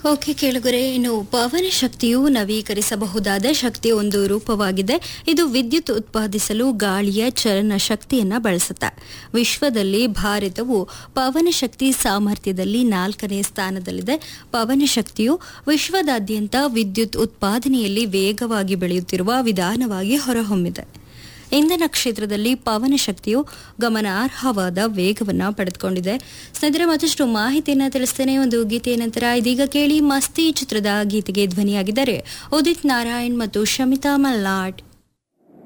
okay ಕೇಳುಗರೆ ಇನ್ನು ಪವನ ಶಕ್ತಿಯು ನವೀಕರಿಸಬಹುದಾದ ಶಕ್ತಿಯ ಒಂದು ರೂಪವಾಗಿದೆ ಇದು ವಿದ್ಯುತ್ ಉತ್ಪಾದಿಸಲು ಗಾಳಿಯ ಚಲನ ಶಕ್ತಿಯನ್ನ ಬಳಸುತ್ತೆ ವಿಶ್ವದಲ್ಲಿ ಭಾರತವು ಪವನ ಶಕ್ತಿ ಸಾಮರ್ಥ್ಯದಲ್ಲಿ ನಾಲ್ಕನೇ ಸ್ಥಾನದಲ್ಲಿದೆ ಪವನ ಶಕ್ತಿಯು ವಿಶ್ವದಾದ್ಯಂತ ವಿದ್ಯುತ್ ಉತ್ಪಾದನೆಯಲ್ಲಿ ವೇಗವಾಗಿ ಬೆಳೆಯುತ್ತಿರುವ ವಿಧಾನವಾಗಿ ಹೊರಹೊಮ್ಮಿದೆ ಇಂಧನ ಕ್ಷೇತ್ರದಲ್ಲಿ ಪವನ ಶಕ್ತಿಯು ಗಮನಾರ್ಹವಾದ ವೇಗವನ್ನು ಪಡೆದುಕೊಂಡಿದೆ ಸ್ನೇಹಿತರೆ ಮತ್ತಷ್ಟು ಮಾಹಿತಿಯನ್ನು ತಿಳಿಸ್ತೇನೆ ಒಂದು ಗೀತೆಯ ನಂತರ ಇದೀಗ ಕೇಳಿ ಮಸ್ತಿ ಚಿತ್ರದ ಗೀತೆಗೆ ಧ್ವನಿಯಾಗಿದ್ದಾರೆ ಉದಿತ್ ನಾರಾಯಣ್ ಮತ್ತು ಶಮಿತಾ ಮಲ್ನಾಡ್